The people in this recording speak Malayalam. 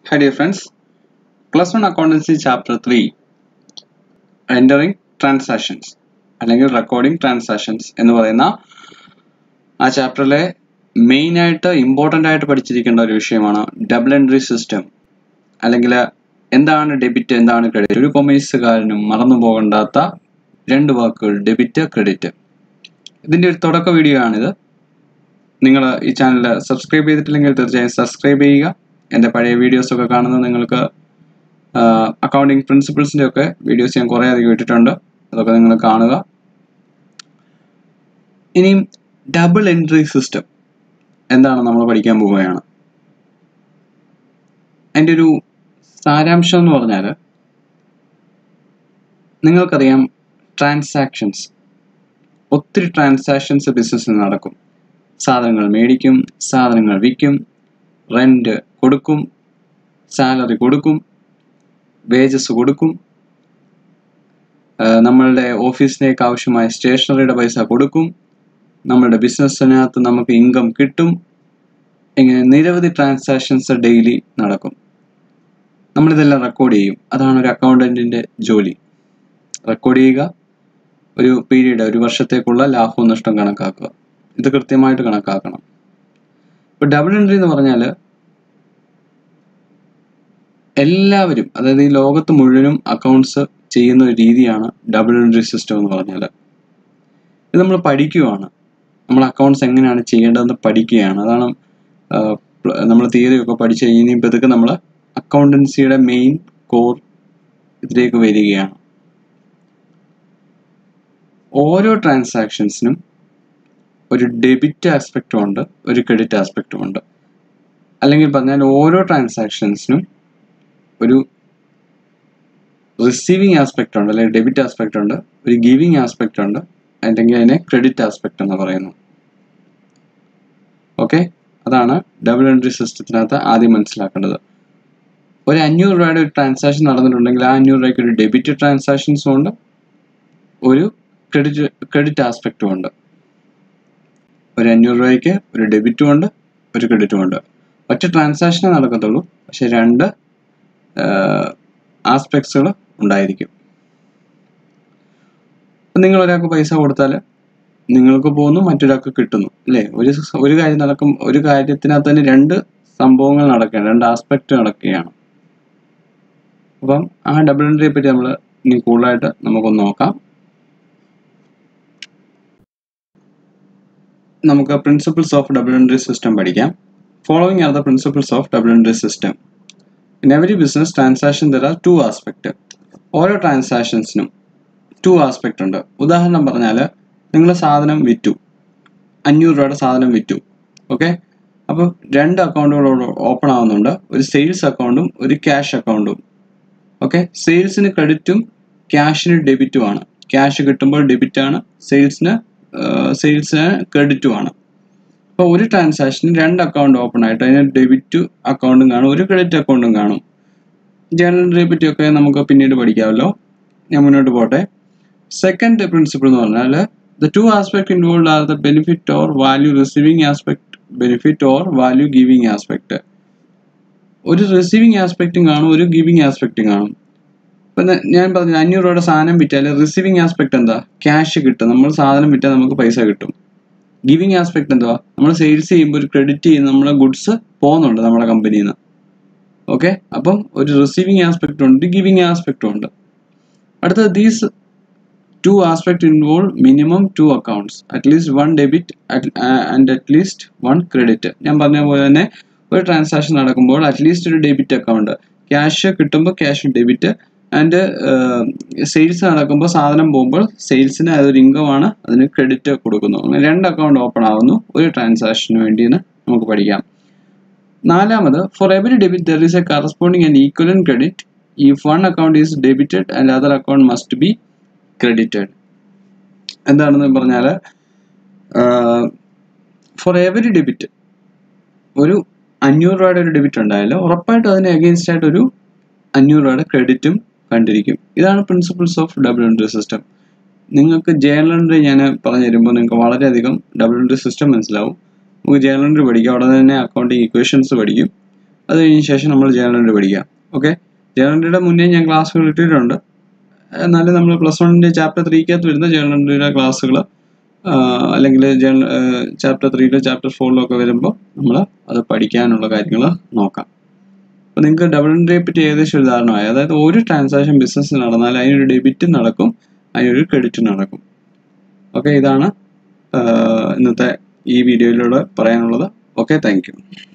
Hi dear friends, Plus 1 Accountancy Chapter 3 Entering Transactions അല്ലെങ്കിൽ റെക്കോർഡിംഗ് ട്രാൻസാക്ഷൻസ് എന്ന് പറയുന്ന ആ ചാപ്റ്ററിലെ മെയിൻ ആയിട്ട് ഇമ്പോർട്ടൻ്റ് ആയിട്ട് പഠിച്ചിരിക്കേണ്ട ഒരു വിഷയമാണ് ഡബിൾ എൻട്രി സിസ്റ്റം അല്ലെങ്കിൽ എന്താണ് ഡെബിറ്റ് എന്താണ് ക്രെഡിറ്റ് ഒരു കൊമേഴ്സുകാരനും മറന്നു പോകണ്ടാത്ത രണ്ട് വാക്കുകൾ ഡെബിറ്റ് ക്രെഡിറ്റ് ഇതിൻ്റെ ഒരു തുടക്ക വീഡിയോ ആണിത് നിങ്ങൾ ഈ ചാനൽ സബ്സ്ക്രൈബ് ചെയ്തിട്ടില്ലെങ്കിൽ തീർച്ചയായും സബ്സ്ക്രൈബ് ചെയ്യുക എൻ്റെ പഴയ വീഡിയോസ് ഒക്കെ കാണുന്നത് നിങ്ങൾക്ക് അക്കൗണ്ടിങ് പ്രിൻസിപ്പിൾസിൻ്റെ ഒക്കെ വീഡിയോസ് ഞാൻ കുറേ അധികം ഇട്ടിട്ടുണ്ട് അതൊക്കെ നിങ്ങൾ കാണുക ഇനിയും ഡബിൾ എൻട്രി സിസ്റ്റം എന്താണ് നമ്മൾ പഠിക്കാൻ പോവുകയാണ് അതിൻ്റെ ഒരു സാരാംശം എന്ന് പറഞ്ഞാൽ നിങ്ങൾക്കറിയാം ട്രാൻസാക്ഷൻസ് ഒത്തിരി ട്രാൻസാക്ഷൻസ് ബിസിനസ്സിൽ നടക്കും സാധനങ്ങൾ മേടിക്കും സാധനങ്ങൾ വിൽക്കും റെന്റ് കൊടുക്കും സാലറി കൊടുക്കും വേജസ് കൊടുക്കും നമ്മളുടെ ഓഫീസിലേക്ക് ആവശ്യമായ സ്റ്റേഷനറിയുടെ പൈസ കൊടുക്കും നമ്മളുടെ ബിസിനസ്സിനകത്ത് നമുക്ക് ഇൻകം കിട്ടും ഇങ്ങനെ നിരവധി ട്രാൻസാക്ഷൻസ് ഡെയിലി നടക്കും നമ്മളിതെല്ലാം റെക്കോർഡ് ചെയ്യും അതാണ് ഒരു അക്കൗണ്ടൻറ്റിൻ്റെ ജോലി റെക്കോർഡ് ചെയ്യുക ഒരു പീരീഡ് ഒരു വർഷത്തേക്കുള്ള ലാഭവും നഷ്ടം കണക്കാക്കുക ഇത് കൃത്യമായിട്ട് കണക്കാക്കണം ഇപ്പോൾ ഡബിൾ എൻട്രി എന്ന് പറഞ്ഞാൽ എല്ലാവരും അതായത് ഈ ലോകത്ത് മുഴുവനും അക്കൗണ്ട്സ് ചെയ്യുന്ന ഒരു രീതിയാണ് ഡബിൾ എൻട്രി സിസ്റ്റം എന്ന് പറഞ്ഞാൽ ഇത് നമ്മൾ പഠിക്കുകയാണ് നമ്മൾ അക്കൗണ്ട്സ് എങ്ങനെയാണ് ചെയ്യേണ്ടതെന്ന് പഠിക്കുകയാണ് അതാണ് നമ്മൾ തിയറി ഒക്കെ പഠിച്ചു കഴിഞ്ഞപ്പോൾ ഇതൊക്കെ നമ്മൾ അക്കൗണ്ടൻസിയുടെ മെയിൻ കോർ ഇതിലേക്ക് വരികയാണ് ഓരോ ട്രാൻസാക്ഷൻസിനും ഒരു ഡെബിറ്റ് ആസ്പെക്റ്റും ഉണ്ട് ഒരു ക്രെഡിറ്റ് ആസ്പെക്റ്റും ഉണ്ട് അല്ലെങ്കിൽ പറഞ്ഞാൽ ഓരോ ട്രാൻസാക്ഷൻസിനും ഒരു റിസീവിങ് ആസ്പെക്റ്റ് ഉണ്ട് അല്ലെങ്കിൽ ഡെബിറ്റ് ആസ്പെക്റ്റ് ഉണ്ട് ഒരു ഗിവിങ് ആസ്പെക്റ്റ് ഉണ്ട് അല്ലെങ്കിൽ അതിനെ ക്രെഡിറ്റ് ആസ്പെക്റ്റ് എന്ന് പറയുന്നു ഓക്കെ അതാണ് ഡബിൾ എൻട്രി സിസ്റ്റത്തിനകത്ത് ആദ്യം മനസ്സിലാക്കേണ്ടത് ഒരു അഞ്ഞൂറ് രൂപയുടെ ഒരു ട്രാൻസാക്ഷൻ നടന്നിട്ടുണ്ടെങ്കിൽ ആ അഞ്ഞൂറ് രൂപയ്ക്ക് ഒരു ഡെബിറ്റ് ട്രാൻസാക്ഷൻസും ഉണ്ട് ഒരു ക്രെഡിറ്റ് ക്രെഡിറ്റ് ആസ്പെക്റ്റും ഉണ്ട് ഒരു അഞ്ഞൂറ് രൂപയ്ക്ക് ഒരു ഡെബിറ്റും ഉണ്ട് ഒരു ക്രെഡിറ്റും ഉണ്ട് ഒറ്റ ട്രാൻസാക്ഷനേ നടക്കത്തുള്ളൂ പക്ഷെ രണ്ട് ആസ്പെക്ട്സുകൾ ഉണ്ടായിരിക്കും നിങ്ങൾ ഒരാൾക്ക് പൈസ കൊടുത്താൽ നിങ്ങൾക്ക് പോകുന്നു മറ്റൊരാൾക്ക് കിട്ടുന്നു അല്ലേ ഒരു ഒരു കാര്യം നടക്കും ഒരു കാര്യത്തിനകത്ത് തന്നെ രണ്ട് സംഭവങ്ങൾ നടക്കുകയാണ് രണ്ട് ആസ്പെക്റ്റ് നടക്കുകയാണ് അപ്പം ആ ഡബിൾ എൻട്രിയെ പറ്റി നമ്മൾ ഇനി കൂടുതലായിട്ട് നമുക്കൊന്ന് നോക്കാം നമുക്ക് principles of double entry system പഠിക്കാം following are the principles of double entry system in every business transaction there are two aspect ഓരോ ട്രാൻസാക്ഷൻസിനും ടു ആസ്പെക്ട് ഉണ്ട് ഉദാഹരണം പറഞ്ഞാൽ നിങ്ങൾ സാധനം വിറ്റു അഞ്ഞൂറ് രൂപയുടെ സാധനം വിറ്റു ഓക്കെ അപ്പോൾ രണ്ട് അക്കൗണ്ടുകൾ ഓപ്പൺ ആവുന്നുണ്ട് ഒരു സെയിൽസ് അക്കൗണ്ടും ഒരു ക്യാഷ് അക്കൗണ്ടും ഓക്കെ സെയിൽസിന് ക്രെഡിറ്റും ക്യാഷിന് ഡെബിറ്റുമാണ് ക്യാഷ് കിട്ടുമ്പോൾ ഡെബിറ്റാണ് സെയിൽസിന് സെയിൽസിന് ക്രെഡിറ്റുമാണ് അപ്പോൾ ഒരു ട്രാൻസാക്ഷന് രണ്ട് അക്കൗണ്ട് ഓപ്പൺ ആയിട്ട് അതിന് ഡെബിറ്റ് അക്കൗണ്ടും കാണും ഒരു ക്രെഡിറ്റ് അക്കൗണ്ടും കാണും ജേണൽ എൻട്രിയെ പറ്റിയൊക്കെ നമുക്ക് പിന്നീട് പഠിക്കാമല്ലോ ഞാൻ മുന്നോട്ട് പോട്ടെ സെക്കൻഡ് പ്രിൻസിപ്പിൾ എന്ന് പറഞ്ഞാൽ the two aspect involve are the benefit or value receiving aspect benefit or value giving aspect ഒരു റിസീവിങ് ആസ്പെക്റ്റും കാണും ഒരു ഗിവിങ് ആസ്പെക്റ്റും കാണും ഇപ്പം ഞാൻ പറഞ്ഞു അഞ്ഞൂറ് രൂപയുടെ സാധനം വിറ്റാൽ റിസീവിങ് ആസ്പെക്ട് എന്താ ക്യാഷ് കിട്ടും നമ്മൾ സാധനം വിറ്റാൽ നമുക്ക് പൈസ കിട്ടും ഗിവിങ് ആസ്പെക്ട് എന്തുവാ നമ്മൾ സെയിൽസ് ചെയ്യുമ്പോൾ ഒരു ക്രെഡിറ്റ് ചെയ്യുന്ന നമ്മളെ ഗുഡ്സ് പോകുന്നുണ്ട് നമ്മുടെ കമ്പനിയിൽ നിന്ന് ഓക്കെ അപ്പം ഒരു റിസീവിങ് ആസ്പെക്റ്റും ഉണ്ട് ഗിവിങ് ആസ്പെക്റ്റും ഉണ്ട് അടുത്ത these two aspect involve minimum two accounts at least one debit and at least one credit ഞാൻ പറഞ്ഞ പോലെ തന്നെ ഒരു ട്രാൻസാക്ഷൻ നടക്കുമ്പോൾ അറ്റ്ലീസ്റ്റ് ഒരു ഡെബിറ്റ് അക്കൗണ്ട് ക്യാഷ് കിട്ടുമ്പോൾ ക്യാഷ് ഡെബിറ്റ് ആൻഡ് സെയിൽസ് നടക്കുമ്പോൾ സാധനം പോകുമ്പോൾ സെയിൽസിന് അതൊരു ഇൻകം ആണ് അതിന് ക്രെഡിറ്റ് കൊടുക്കുന്നു അങ്ങനെ രണ്ട് അക്കൗണ്ട് ഓപ്പൺ ആവുന്നു ഒരു ട്രാൻസാക്ഷന് വേണ്ടിയെന്ന് നമുക്ക് പഠിക്കാം നാലാമത് for every debit there is a corresponding and equal credit if one account is debited and other account must be credited എന്താണെന്ന് പറഞ്ഞാൽ ഫോർ എവറി ഡെബിറ്റ് ഒരു അഞ്ഞൂറ് രൂപയുടെ ഒരു ഡെബിറ്റ് ഉണ്ടായാലും ഉറപ്പായിട്ടും അതിന് അഗെയിൻസ്റ്റ് ആയിട്ട് ഒരു അഞ്ഞൂറ് രൂപയുടെ ക്രെഡിറ്റും കണ്ടിരിക്കും ഇതാണ് principles of double entry system നിങ്ങൾക്ക് ജേണൽ എൻട്രി ഞാൻ പറഞ്ഞു തരുമ്പോൾ നിങ്ങൾക്ക് വളരെയധികം ഡബിൾ എൻട്രി സിസ്റ്റം മനസ്സിലാവും നമുക്ക് ജേണൽ എൻട്രി പഠിക്കാം അവിടെ തന്നെ അക്കൗണ്ടിങ് ഇക്വേഷൻസ് പഠിക്കും അത് കഴിഞ്ഞ ശേഷം നമ്മൾ ജേണൽ എൻട്രി പഠിക്കാം ഓക്കെ ജേണൽ എൻട്രിയുടെ മുന്നേ ഞാൻ ക്ലാസ്സുകൾ ഇട്ടിട്ടുണ്ട് എന്നാലും നമ്മൾ പ്ലസ് വണ്ണിൻ്റെ ചാപ്റ്റർ ത്രീക്കകത്ത് വരുന്ന ജേണൽ എൻട്രിയുടെ ക്ലാസ്സുകൾ അല്ലെങ്കിൽ ജേണൽ ചാപ്റ്റർ ത്രീയിലോ ചാപ്റ്റർ ഫോറിലോ ഒക്കെ വരുമ്പോൾ നമ്മൾ അത് പഠിക്കാനുള്ള കാര്യങ്ങൾ നോക്കാം അപ്പോൾ നിങ്ങൾക്ക് ഡബിൾ എൻട്രിയെ പറ്റി ഏകദേശം ഒരു ധാരണമായി അതായത് ഒരു ട്രാൻസാക്ഷൻ ബിസിനസ് നടന്നാൽ അതിനൊരു ഡെബിറ്റ് നടക്കും അതിനൊരു ക്രെഡിറ്റ് നടക്കും ഓക്കെ ഇതാണ് ഇന്നത്തെ ഈ വീഡിയോയിലൂടെ പറയാനുള്ളത് ഓക്കെ താങ്ക്